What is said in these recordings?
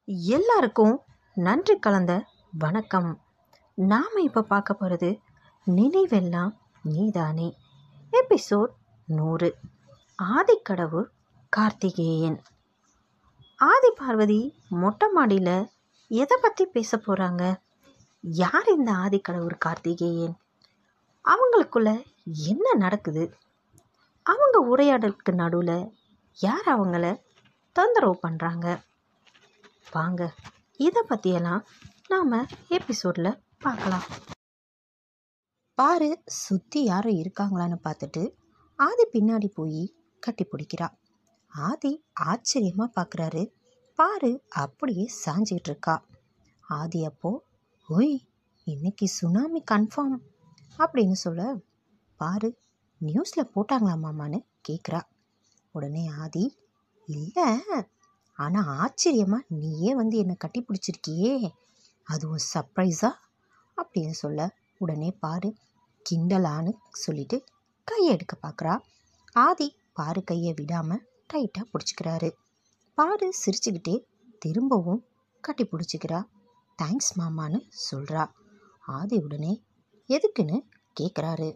எல்லாருக்கும் நன்றி கலந்த வணக்கம் நாம் இப்போ பார்க்க போகிறது நினைவெல்லாம் நீதானே எபிசோட் நூறு ஆதிக்கடவுள் கார்த்திகேயன் ஆதி பார்வதி மொட்டை மாடியில் எதை பற்றி பேச போகிறாங்க யார் இந்த ஆதிக்கடவுள் கார்த்திகேயன் அவங்களுக்குள்ள என்ன நடக்குது அவங்க உரையாடலுக்கு நடுவில் யார் அவங்கள தொந்தரவு பண்ணுறாங்க வாங்க இதை பற்றியெல்லாம் நாம் எபிசோடில் பார்க்கலாம் பாரு சுற்றி யாரும் இருக்காங்களான்னு பார்த்துட்டு ஆதி பின்னாடி போய் கட்டி பிடிக்கிறா ஆதி ஆச்சரியமாக பார்க்குறாரு பாரு அப்படியே சாஞ்சிட்டு இருக்கா ஆதி அப்போ ஒய் இன்னைக்கு சுனாமி கன்ஃபார்ம் அப்படின்னு சொல்ல பாரு நியூஸில் போட்டாங்களா மாமான்னு கேட்குறா உடனே ஆதி இல்லை ஆனால் ஆச்சரியமாக நீயே வந்து என்னை கட்டி பிடிச்சிருக்கியே அதுவும் சர்ப்ரைஸா அப்படின்னு சொல்ல உடனே பாரு கிண்டலான்னு சொல்லிட்டு கையை எடுக்க பார்க்குறா ஆதி பாரு கையை விடாமல் டைட்டாக பிடிச்சிக்கிறாரு பாரு சிரிச்சுக்கிட்டே திரும்பவும் கட்டி பிடிச்சிக்கிறா தேங்க்ஸ் மாமான்னு சொல்கிறா ஆதி உடனே எதுக்குன்னு கேட்குறாரு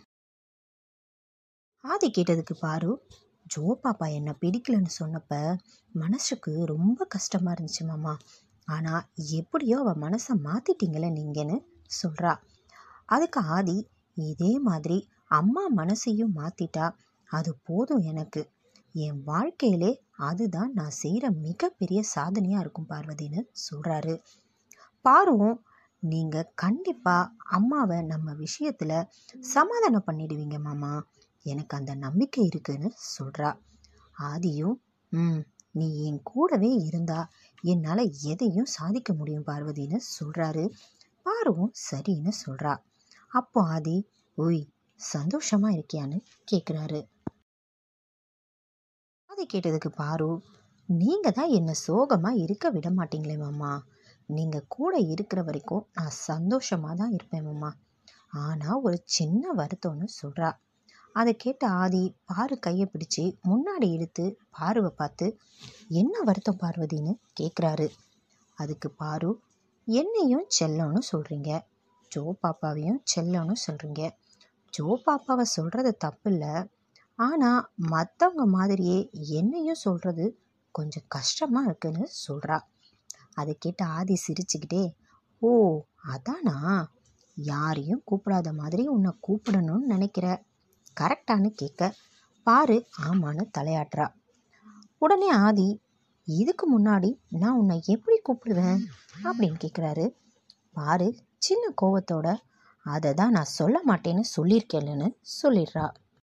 ஆதி கேட்டதுக்கு பாரு ஜோ பாப்பா என்னை பிடிக்கலன்னு சொன்னப்ப மனசுக்கு ரொம்ப கஷ்டமாக இருந்துச்சு மாமா ஆனால் எப்படியோ அவள் மனசை மாற்றிட்டீங்களே நீங்கன்னு சொல்கிறா அதுக்கு ஆதி இதே மாதிரி அம்மா மனசையும் மாற்றிட்டா அது போதும் எனக்கு என் வாழ்க்கையிலே அதுதான் நான் செய்கிற மிகப்பெரிய சாதனையாக இருக்கும் பார்வதின்னு சொல்கிறாரு பாருவும் நீங்கள் கண்டிப்பாக அம்மாவை நம்ம விஷயத்தில் சமாதானம் பண்ணிடுவீங்க மாமா எனக்கு அந்த நம்பிக்கை இருக்குன்னு சொல்கிறா ஆதியும் ம் நீ என் கூடவே இருந்தா என்னால் எதையும் சாதிக்க முடியும் பார்வதின்னு சொல்கிறாரு பாருவும் சரின்னு சொல்கிறா அப்போ ஆதி ஓய் சந்தோஷமா இருக்கியான்னு கேட்குறாரு ஆதி கேட்டதுக்கு பாரு நீங்கள் தான் என்னை சோகமாக இருக்க விட மாட்டீங்களே மாமா நீங்கள் கூட இருக்கிற வரைக்கும் நான் சந்தோஷமாக தான் இருப்பேன் மாமா ஆனால் ஒரு சின்ன வருத்தம்னு சொல்கிறா அதை கேட்ட ஆதி பாரு கையை பிடிச்சி முன்னாடி இழுத்து பாருவை பார்த்து என்ன வருத்தம் பார்வதின்னு கேட்குறாரு அதுக்கு பாரு என்னையும் செல்லம்னு சொல்கிறீங்க ஜோ பாப்பாவையும் செல்லம்னு சொல்கிறீங்க ஜோ பாப்பாவை சொல்கிறது தப்பு இல்லை ஆனால் மற்றவங்க மாதிரியே என்னையும் சொல்கிறது கொஞ்சம் கஷ்டமாக இருக்குன்னு சொல்கிறா அதை கேட்ட ஆதி சிரிச்சுக்கிட்டே ஓ அதானா யாரையும் கூப்பிடாத மாதிரி உன்னை கூப்பிடணும்னு நினைக்கிற கரெக்டானு கேட்க பாரு ஆமான்னு தலையாட்டுறா உடனே ஆதி இதுக்கு முன்னாடி நான் உன்னை எப்படி கூப்பிடுவேன் அப்படின்னு கேட்குறாரு பாரு சின்ன கோவத்தோட அதை தான் நான் சொல்ல மாட்டேன்னு சொல்லியிருக்கேன்னு சொல்லிடுறா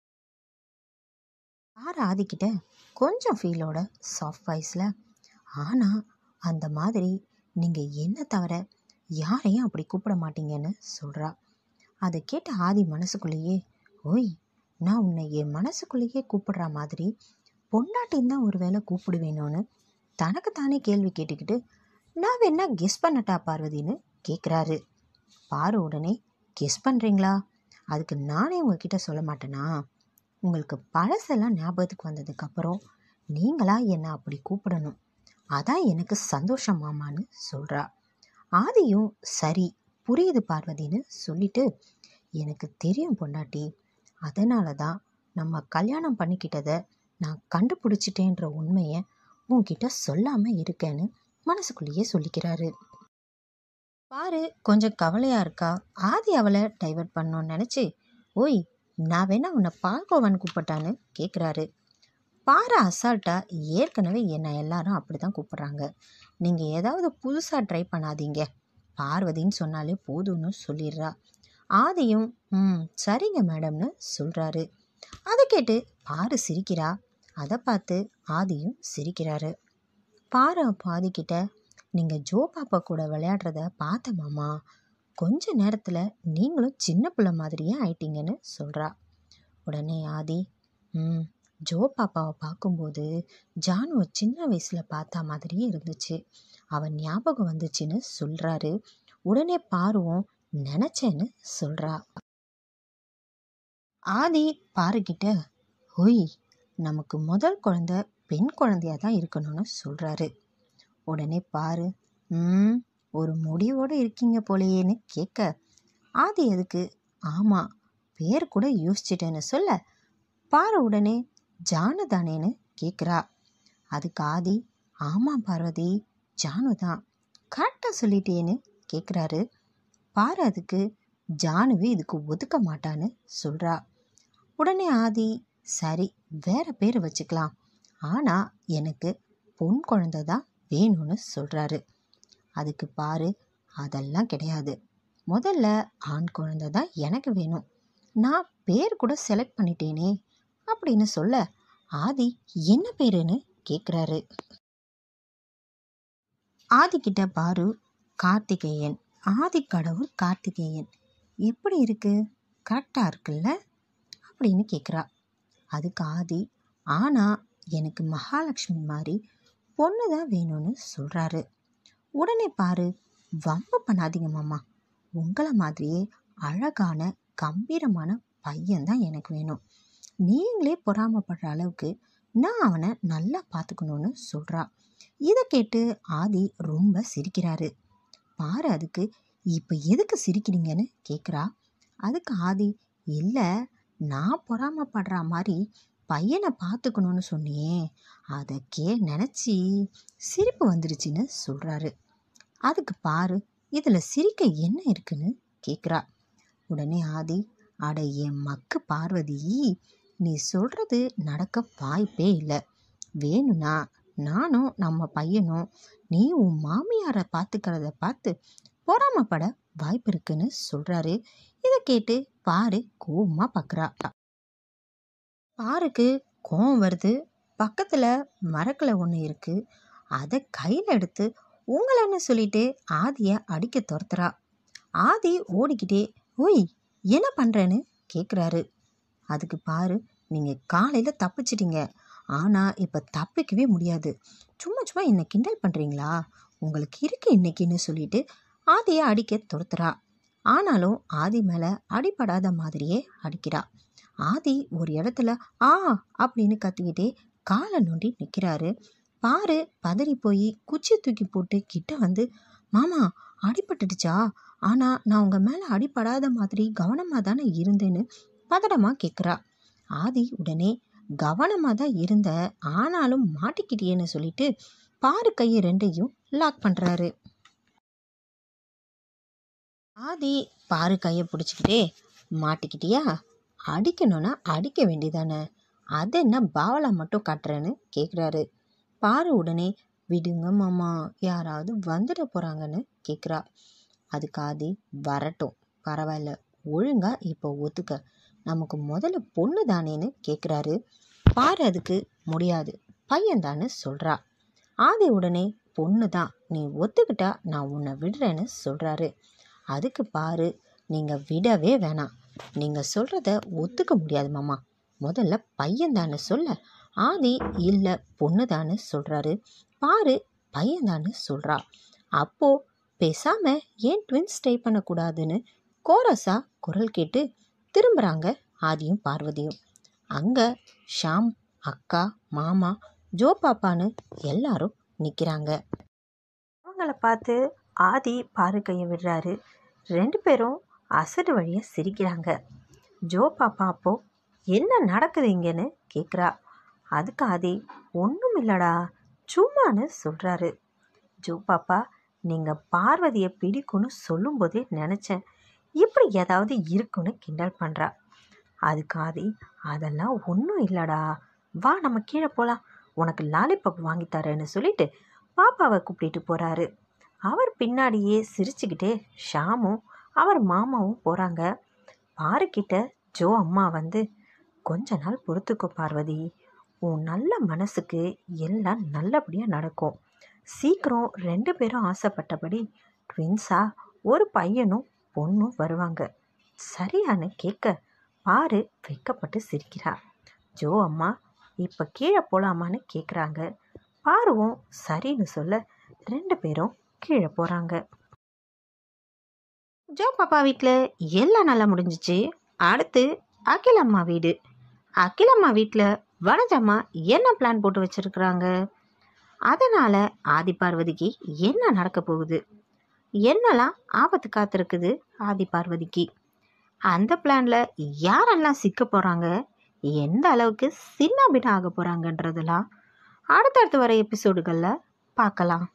பாரு ஆதிக்கிட்ட கொஞ்சம் ஃபீலோட சாஃப்ட் வாய்ஸில் ஆனால் அந்த மாதிரி நீங்கள் என்ன தவிர யாரையும் அப்படி கூப்பிட மாட்டீங்கன்னு சொல்கிறா அதை கேட்ட ஆதி மனசுக்குள்ளேயே ஓய் நான் உன்னை என் மனசுக்குள்ளேயே கூப்பிடுற மாதிரி பொண்டாட்டின்னு தான் ஒரு வேளை கூப்பிடுவேணும்னு தனக்கு தானே கேள்வி கேட்டுக்கிட்டு நான் வேணா கெஸ் பண்ணட்டா பார்வதின்னு கேட்குறாரு பாரு உடனே கெஸ் பண்ணுறீங்களா அதுக்கு நானே உங்ககிட்ட சொல்ல மாட்டேனா உங்களுக்கு பழசெல்லாம் ஞாபகத்துக்கு வந்ததுக்கப்புறம் நீங்களா என்னை அப்படி கூப்பிடணும் அதான் எனக்கு சந்தோஷம் மாமான்னு சொல்கிறா ஆதியும் சரி புரியுது பார்வதின்னு சொல்லிட்டு எனக்கு தெரியும் பொண்டாட்டி அதனால தான் நம்ம கல்யாணம் பண்ணிக்கிட்டதை நான் கண்டுபிடிச்சிட்டேன்ற உண்மையை உன்கிட்ட சொல்லாமல் இருக்கேன்னு மனசுக்குள்ளேயே சொல்லிக்கிறாரு பாரு கொஞ்சம் கவலையாக இருக்கா ஆதி அவளை டைவர்ட் பண்ணோன்னு நினச்சி ஓய் நான் வேணா உன்னை பால்கோவன் கூப்பிட்டான்னு கேட்குறாரு பாரு அசால்ட்டா ஏற்கனவே என்னை எல்லாரும் அப்படி தான் கூப்பிட்றாங்க நீங்கள் ஏதாவது புதுசாக ட்ரை பண்ணாதீங்க பார்வதின்னு சொன்னாலே போதும்னு சொல்லிடுறா ஆதியும் ம் சரிங்க மேடம்னு சொல்கிறாரு அதை கேட்டு பாரு சிரிக்கிறா அதை பார்த்து ஆதியும் சிரிக்கிறாரு பாரு அப்போ ஆதிக்கிட்ட நீங்கள் ஜோ பாப்பா கூட விளையாடுறத பார்த்த மாமா கொஞ்ச நேரத்தில் நீங்களும் சின்ன பிள்ளை மாதிரியே ஆயிட்டீங்கன்னு சொல்கிறா உடனே ஆதி ம் ஜோ பாப்பாவை பார்க்கும்போது ஜானுவை சின்ன வயசில் பார்த்த மாதிரியே இருந்துச்சு அவன் ஞாபகம் வந்துச்சுன்னு சொல்கிறாரு உடனே பாருவும் நினச்சேன்னு சொல்கிறா ஆதி பாருக்கிட்ட ஒய் நமக்கு முதல் குழந்தை பெண் குழந்தையா தான் இருக்கணும்னு சொல்கிறாரு உடனே பாரு ம் ஒரு முடிவோடு இருக்கீங்க போலையேன்னு கேட்க ஆதி அதுக்கு ஆமாம் பேர் கூட யோசிச்சிட்டேன்னு சொல்ல பாரு உடனே ஜானு தானேன்னு கேட்குறா அதுக்கு ஆதி ஆமாம் பார்வதி ஜானு தான் கரெக்டாக சொல்லிட்டேன்னு கேட்குறாரு பாரு அதுக்கு ஜானுவே இதுக்கு ஒதுக்க மாட்டான்னு சொல்கிறா உடனே ஆதி சரி வேற பேர் வச்சுக்கலாம் ஆனால் எனக்கு பொன் குழந்தை தான் வேணும்னு சொல்கிறாரு அதுக்கு பாரு அதெல்லாம் கிடையாது முதல்ல ஆண் குழந்தை தான் எனக்கு வேணும் நான் பேர் கூட செலக்ட் பண்ணிட்டேனே அப்படின்னு சொல்ல ஆதி என்ன பேருன்னு கேட்குறாரு ஆதிக்கிட்ட பாரு கார்த்திகேயன் ஆதி கடவுள் கார்த்திகேயன் எப்படி இருக்கு கரெக்டாக இருக்குல்ல அப்படின்னு கேட்குறா அதுக்கு ஆதி ஆனால் எனக்கு மகாலட்சுமி மாதிரி பொண்ணு தான் வேணும்னு சொல்கிறாரு உடனே பாரு வம்பு பண்ணாதீங்க மாமா உங்களை மாதிரியே அழகான கம்பீரமான பையன் தான் எனக்கு வேணும் நீங்களே பொறாமப்படுற அளவுக்கு நான் அவனை நல்லா பார்த்துக்கணும்னு சொல்கிறா இதை கேட்டு ஆதி ரொம்ப சிரிக்கிறாரு பாரு அதுக்கு இப்போ எதுக்கு சிரிக்கிறீங்கன்னு கேட்குறா அதுக்கு ஆதி இல்லை நான் பொறாமப்படுற மாதிரி பையனை பார்த்துக்கணும்னு சொன்னியே அதை கே நினச்சி சிரிப்பு வந்துருச்சுன்னு சொல்கிறாரு அதுக்கு பாரு இதில் சிரிக்க என்ன இருக்குன்னு கேட்குறா உடனே ஆதி அட என் மக்கு பார்வதி நீ சொல்கிறது நடக்க வாய்ப்பே இல்லை வேணும்னா நானும் நம்ம பையனும் நீ உன் மாமியாரை பார்த்துக்கிறத பார்த்து பொறாமப்பட வாய்ப்பு இருக்குன்னு சொல்கிறாரு இதை கேட்டு பாரு கோவமாக பார்க்குறா பாருக்கு கோவம் வருது பக்கத்தில் மரக்கிளை ஒன்று இருக்குது அதை கையில் எடுத்து உங்களன்னு சொல்லிட்டு ஆதியை அடிக்க துரத்துறா ஆதி ஓடிக்கிட்டே ஓய் என்ன பண்ணுறேன்னு கேட்குறாரு அதுக்கு பாரு நீங்கள் காலையில் தப்பிச்சிட்டீங்க ஆனால் இப்போ தப்பிக்கவே முடியாது சும்மா சும்மா என்னை கிண்டல் பண்ணுறீங்களா உங்களுக்கு இருக்கு இன்னைக்குன்னு சொல்லிட்டு ஆதியை அடிக்க துரத்துறா ஆனாலும் ஆதி மேலே அடிபடாத மாதிரியே அடிக்கிறா ஆதி ஒரு இடத்துல ஆ அப்படின்னு கத்திக்கிட்டே காலை நொண்டி நிற்கிறாரு பாரு பதறி போய் குச்சி தூக்கி போட்டு கிட்ட வந்து மாமா அடிபட்டுடுச்சா ஆனால் நான் உங்கள் மேலே அடிபடாத மாதிரி கவனமாக தானே இருந்தேன்னு பதடமாக கேட்குறா ஆதி உடனே கவனமாக தான் இருந்த ஆனாலும் மாட்டிக்கிட்டியேன்னு சொல்லிட்டு பாரு கையை ரெண்டையும் லாக் பண்ணுறாரு ஆதி பாரு கையை பிடிச்சிக்கிட்டே மாட்டிக்கிட்டியா அடிக்கணும்னா அடிக்க வேண்டியதானே அது என்ன பாவலா மட்டும் காட்டுறேன்னு கேட்குறாரு பாரு உடனே விடுங்க மாமா யாராவது வந்துட போகிறாங்கன்னு கேட்குறா அதுக்கு ஆதி வரட்டும் பரவாயில்ல ஒழுங்கா இப்போ ஒத்துக்க நமக்கு முதல்ல பொண்ணு தானேன்னு கேட்குறாரு பாரு அதுக்கு முடியாது பையன் தான்னு சொல்கிறா ஆதி உடனே பொண்ணு தான் நீ ஒத்துக்கிட்டா நான் உன்னை விடுறேன்னு சொல்கிறாரு அதுக்கு பாரு நீங்கள் விடவே வேணாம் நீங்கள் சொல்கிறத ஒத்துக்க முடியாது மாமா முதல்ல பையன் சொல்ல ஆதி இல்லை பொண்ணு தான்னு சொல்கிறாரு பாரு பையன் தான்னு சொல்கிறா அப்போது பேசாமல் ஏன் ட்வின்ஸ் ட்ரை பண்ணக்கூடாதுன்னு கோரஸா குரல் கேட்டு திரும்புகிறாங்க ஆதியும் பார்வதியும் அங்கே ஷாம் அக்கா மாமா ஜோ பாப்பான்னு எல்லாரும் நிற்கிறாங்க அவங்கள பார்த்து ஆதி பாரு கையை விடுறாரு ரெண்டு பேரும் அசடு வழியாக சிரிக்கிறாங்க ஜோ பாப்பா அப்போ என்ன நடக்குது இங்கன்னு கேட்குறா அதுக்கு ஆதி ஒன்றும் இல்லடா சும்மான்னு சொல்கிறாரு ஜோ பாப்பா நீங்கள் பார்வதியை பிடிக்கும்னு சொல்லும்போதே நினச்சேன் இப்படி ஏதாவது இருக்குன்னு கிண்டல் பண்ணுறா அதுக்கு ஆதி அதெல்லாம் ஒன்றும் இல்லைடா வா நம்ம கீழே போகலாம் உனக்கு லாலிபப் வாங்கி தரேன்னு சொல்லிட்டு பாப்பாவை கூப்பிட்டு போகிறாரு அவர் பின்னாடியே சிரிச்சுக்கிட்டே ஷாமும் அவர் மாமாவும் போகிறாங்க பாருக்கிட்ட ஜோ அம்மா வந்து கொஞ்ச நாள் பொறுத்துக்கோ பார்வதி உன் நல்ல மனசுக்கு எல்லாம் நல்லபடியாக நடக்கும் சீக்கிரம் ரெண்டு பேரும் ஆசைப்பட்டபடி ட்வின்ஸா ஒரு பையனும் பொண்ணும் வருவாங்க சரியான்னு கேட்க பாரு வெக்கப்பட்டு சிரிக்கிறா ஜோ அம்மா இப்போ கீழே போகலாமான்னு கேட்குறாங்க பாருவும் சரின்னு சொல்ல ரெண்டு பேரும் கீழே போகிறாங்க ஜோ பாப்பா வீட்டில் எல்லாம் நல்லா முடிஞ்சிச்சு அடுத்து அகிலம்மா வீடு அகிலம்மா வீட்டில் வனஜம்மா என்ன பிளான் போட்டு வச்சுருக்குறாங்க அதனால் ஆதி பார்வதிக்கு என்ன நடக்க போகுது என்னெல்லாம் ஆபத்து காத்திருக்குது ஆதி பார்வதிக்கு அந்த பிளானில் யாரெல்லாம் சிக்க போகிறாங்க எந்த அளவுக்கு சின்ன பின்ன ஆக போகிறாங்கன்றதெல்லாம் அடுத்தடுத்து வர எபிசோடுகளில் பார்க்கலாம்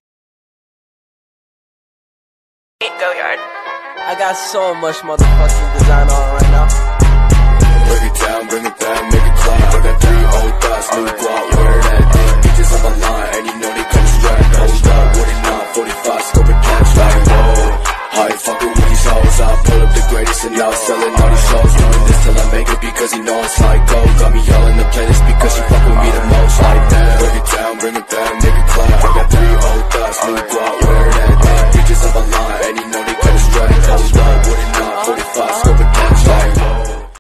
Go yard. I got so much motherfucking design on right now. Break it down, bring it down, make it clap. I got three old thoughts, new guap, wear that thing. Bitches on my line, and you know they come strapped. Hold up, what it not, 45, scope and catch like whoa. I ain't fucking with these hoes, I pull up the greatest and now selling all these shows. Doing this till I make it because you know it's like go. Got me all in the playlist because you fuck with me the most like that. Break it down, bring it down, make it clap. I got three old thoughts, new guap,